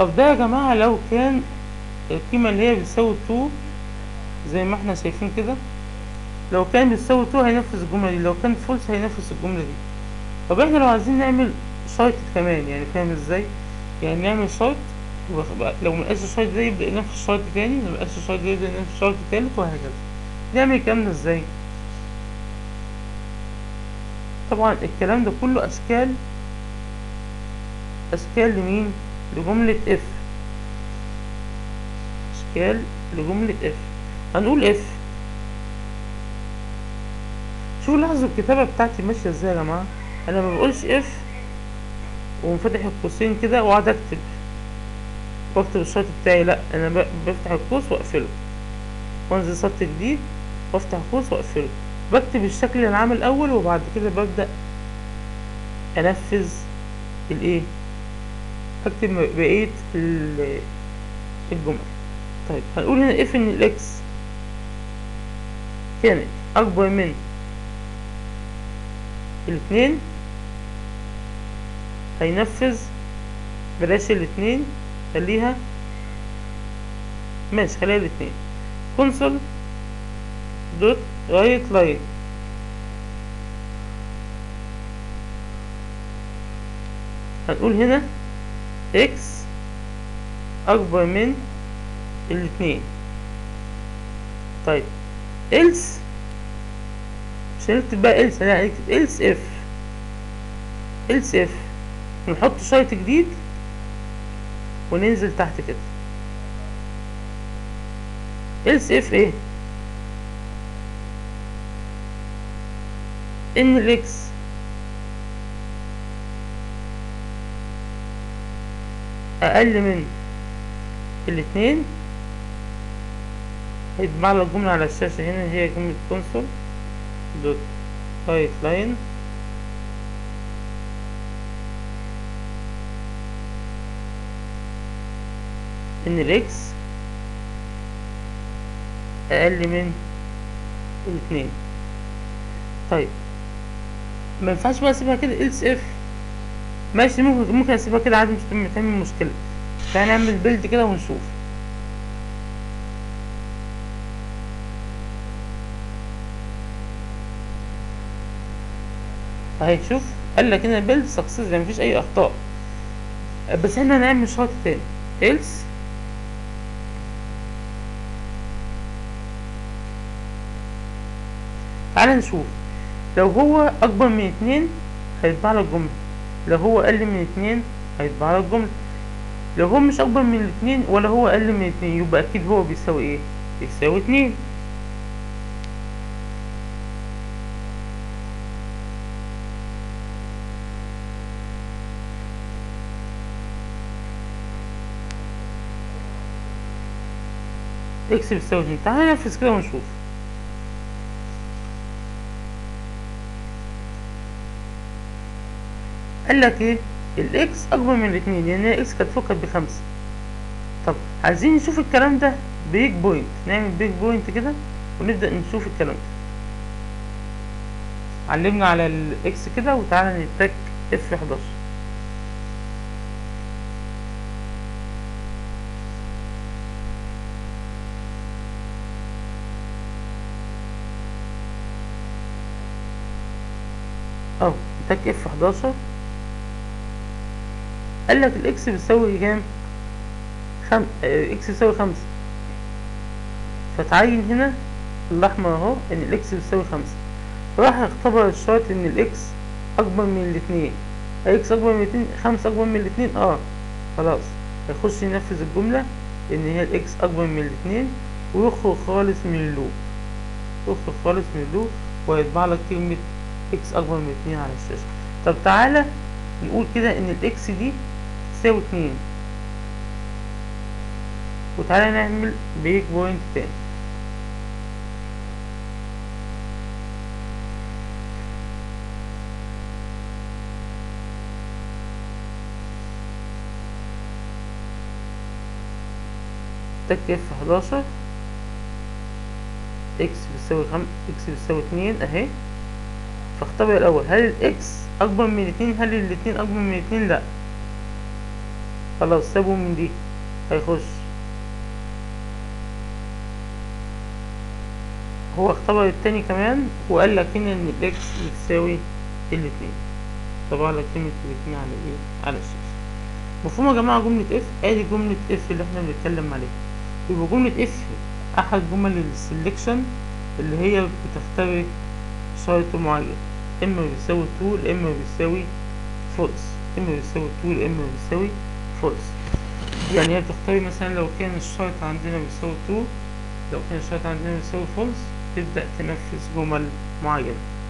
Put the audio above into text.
طب ده يا جماعة لو كان القيمة اللي هي بتساوي 2 زي ما احنا شايفين كده لو كان بتساوي 2 هينفذ الجملة دي لو كان فولس هينفذ الجملة دي طب احنا لو عايزين نعمل شرط كمان يعني فاهم ازاي يعني نعمل شرط وخ- لو ملقاش الشرط ده يبدأ ينفذ شرط تاني لو ملقاش الشرط ده يبدأ ينفذ شرط تالت وهكذا نعمل الكلام ده ازاي طبعا الكلام ده كله اشكال اشكال لمين لجملة اف اشكال لجملة اف هنقول اف شوفوا لاحظوا الكتابة بتاعتي ماشية ازاي يا جماعة انا ما بقولش اف ومفتح القوسين كده واقعد اكتب واكتب الشرط بتاعي لا انا ب- بفتح القوس واقفله وانزل سطر جديد وافتح قوس واقفله بكتب الشكل العام الاول وبعد كده ببدأ انفذ الايه اكتب بقية ال- الجمل طيب هنقول هنا اف ان الاكس كانت اكبر من الاتنين هينفذ بلاش الاتنين خليها ماشي خليها الاتنين كونسول دوت رايت لاين هنقول هنا اكس اكبر من الاتنين طيب else مش هنكتب بقى else لا هنكتب else if else if ونحط شرط جديد وننزل تحت كده else if ايه ان الاكس اقل من الاتنين هيطبع لك جملة على الشاشة هنا هي جملة كونسول دوت رايت لاين ان الاكس اقل من الاتنين طيب ما ينفعش بقى اسيبها كده else if ماشي ممكن ممكن اسيبها كده عادي مش تعمل تعمل مشكلة تعالى نعمل بيلد كده ونشوف اهي شوف قال لك هنا بيلد سكسس يعني مفيش اي اخطاء بس احنا هنعمل شرط تاني else تعالى نشوف لو هو اكبر من اتنين هيطبع لك جملة لو هو اقل من اتنين هيطبع لك جملة لو هو مش اكبر من الاتنين ولا هو اقل من اتنين يبقى اكيد هو بيساوي ايه بيساوي اتنين اكس بيساوي اتنين تعالى ننفذ كده ونشوف قال لك ايه الاكس اكبر من الاتنين لان هي اكس كانت فوق كانت بخمسة طب عايزين نشوف الكلام ده بيج بوينت نعمل بيج بوينت كده ونبدأ نشوف الكلام ده علمنا على الاكس كده وتعالى نتك اف 11 اهو تك اف 11 قال لك الاكس بتساوي كام خم... آه، اكس بتساوي خمسة فتعين هنا الاحمر اهو ان الاكس بتساوي خمسة راح اختبر الشرط ان الاكس اكبر من الاتنين اكس اكبر من الاتنين خمسة اكبر من الاتنين اه خلاص هيخش ينفذ الجملة ان هي الاكس اكبر من الاتنين ويخرج خالص من اللوب يخرج خالص من اللوب ويطبع لك كلمة اكس اكبر من اتنين على الشاشة طب تعالى نقول كده ان الاكس دي تساوي اتنين وتعالى نعمل بريك بوينت تاني تك اف 11 اكس بتساوي خم اكس بتساوي اتنين اهي فاختبر الاول هل الاكس اكبر من اتنين هل الاتنين اكبر من اتنين لا خلاص سابه من دي هيخش هو اختبر التاني كمان وقال لك هنا ان الاكس بتساوي الاتنين طبعا لك كلمة الاتنين على ايه على الشاشة مفهوم يا جماعة جملة اف ادي جملة اف اللي احنا بنتكلم عليها يبقى جملة اف احد جمل السلكشن اللي هي بتختبر شرط معين اما بيساوي طول اما بيساوي فولس اما بيساوي طول اما بيساوي فولس يعني هي بتختاري مثلا لو كان الشرط عندنا بيساوي طول لو كان الشرط عندنا بيساوي فولس تبدأ تنفذ جمل معينة